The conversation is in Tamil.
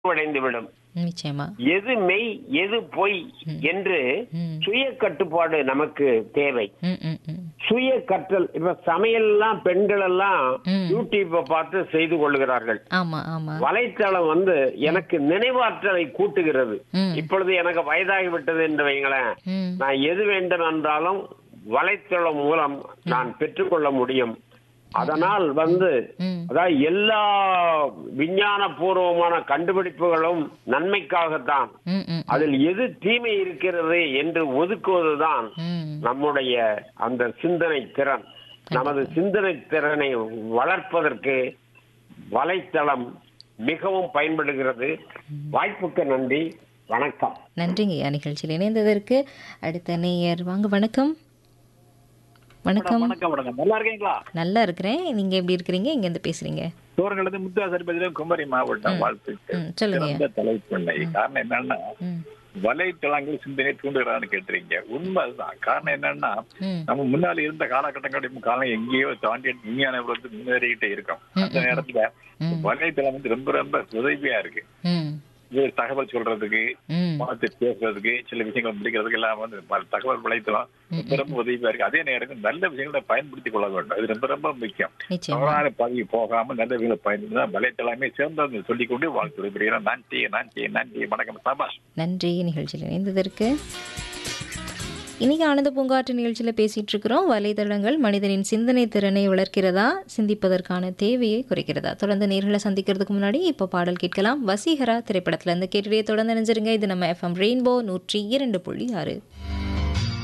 அடைந்துவிடும் நிச்சயமா எது மெய் எது பொய் என்று ம். சுய கட்டுப்பாடு நமக்கு தேவை ம் ம் ம் சுய கற்றல் இப்ப சமையல் எல்லாம் பெண்கள் எல்லாம் ம். யூடியூப்பை பார்த்து செய்து கொள்கிறார்கள் ஆமா ஆமா வலைத்தளம் வந்து எனக்கு நினைவாற்றலை கூட்டுகிறது ம். இப்பொழுது எனக்கு வயதாகி விட்டது என்று வைங்களேன் ம் நான் எது வேண்டும் என்றாலும் வலைத்தளம் மூலம் நான் பெற்றுக்கொள்ள முடியும் அதனால் வந்து ம் அதாவது எல்லா விஞ்ஞான பூர்வமான கண்டுபிடிப்புகளும் நன்மைக்காகத்தான் ம் ம் அதில் எது தீமை இருக்கிறது என்று ஒதுக்குவதுதான் ம் நம்முடைய அந்த சிந்தனை திறன் நமது சிந்தனை திறனை வளர்ப்பதற்கு வலைத்தளம் மிகவும் பயன்படுகிறது வாய்ப்புக்கு நன்றி வணக்கம் நன்றிங்க ஐயா நிகழ்ச்சியில் இணைந்ததற்கு அடுத்த நேயர் வாங்க வணக்கம் வணக்கம் வணக்கம் வணக்கம் நல்லா இருக்கீங்களா நல்லா இருக்கிறேன் நீங்க எப்படி இருக்கிறீங்க இங்க இருந்து பேசுறீங்க தோரங்களது முத்தாசரிபதியிலும் குமரி மாவட்டம் வாழ்த்துக்கு ம் சொல்லுங்க சிறந்த தலைப்பு இன்னைக்கு காரணம் என்னன்னா ம் வலைத்தளங்கள் சிந்தனை தூண்டுகிறான்னு கேட்டுறீங்க உண்மை அதுதான் காரணம் என்னன்னா ம் நம்ம முன்னாடி இருந்த காலகட்டங்களுடைய காலம் எங்கேயோ தாண்டி விஞ்ஞான உலகத்துக்கு முன்னேறிக்கிட்டே இருக்கோம் அந்த நேரத்துல ம். வலைத்தளம் வந்து ரொம்ப ரொம்ப உதவியா இருக்கு ம் இது தகவல் சொல்றதுக்கு ம் பார்த்து பேசுறதுக்கு சில விஷயங்கள் முடிக்கிறதுக்கு எல்லாம் வந்து பல தகவல் வலைத்தளம் ரொம்ப ரொம்ப உதவியா இருக்கு அதே நேரத்தில் நல்ல விஷயங்களை பயன்படுத்திக் கொள்ள வேண்டும் இது ரொம்ப ரொம்ப முக்கியம் நிச்சயமா தவறான பதவி போகாம நல்ல விஷயங்களை பயன்படுத்தி வலைத்தளமே சிறந்த சொல்லிக்கொண்டு வாழ்த்து விரும்புகிறேன் நன்றி நன்றி நன்றி வணக்கம் சபாஷ் நன்றி நிகழ்ச்சியில் இணைந்ததற்கு இன்னைக்கு ஆனந்த பூங்காற்று நிகழ்ச்சியில் பேசிட்டு இருக்கிறோம் வலைதளங்கள் மனிதனின் சிந்தனை திறனை வளர்க்கிறதா சிந்திப்பதற்கான தேவையை குறைக்கிறதா தொடர்ந்து நேர்களை சந்திக்கிறதுக்கு முன்னாடி இப்போ பாடல் கேட்கலாம் வசீகரா திரைப்படத்துல இருந்து கேட்டுடைய தொடர்ந்து நினைஞ்சிருங்க இது நம்ம எஃப்எம் ரெயின்போ நூற்றி இரண்டு புள்ளி ஆறு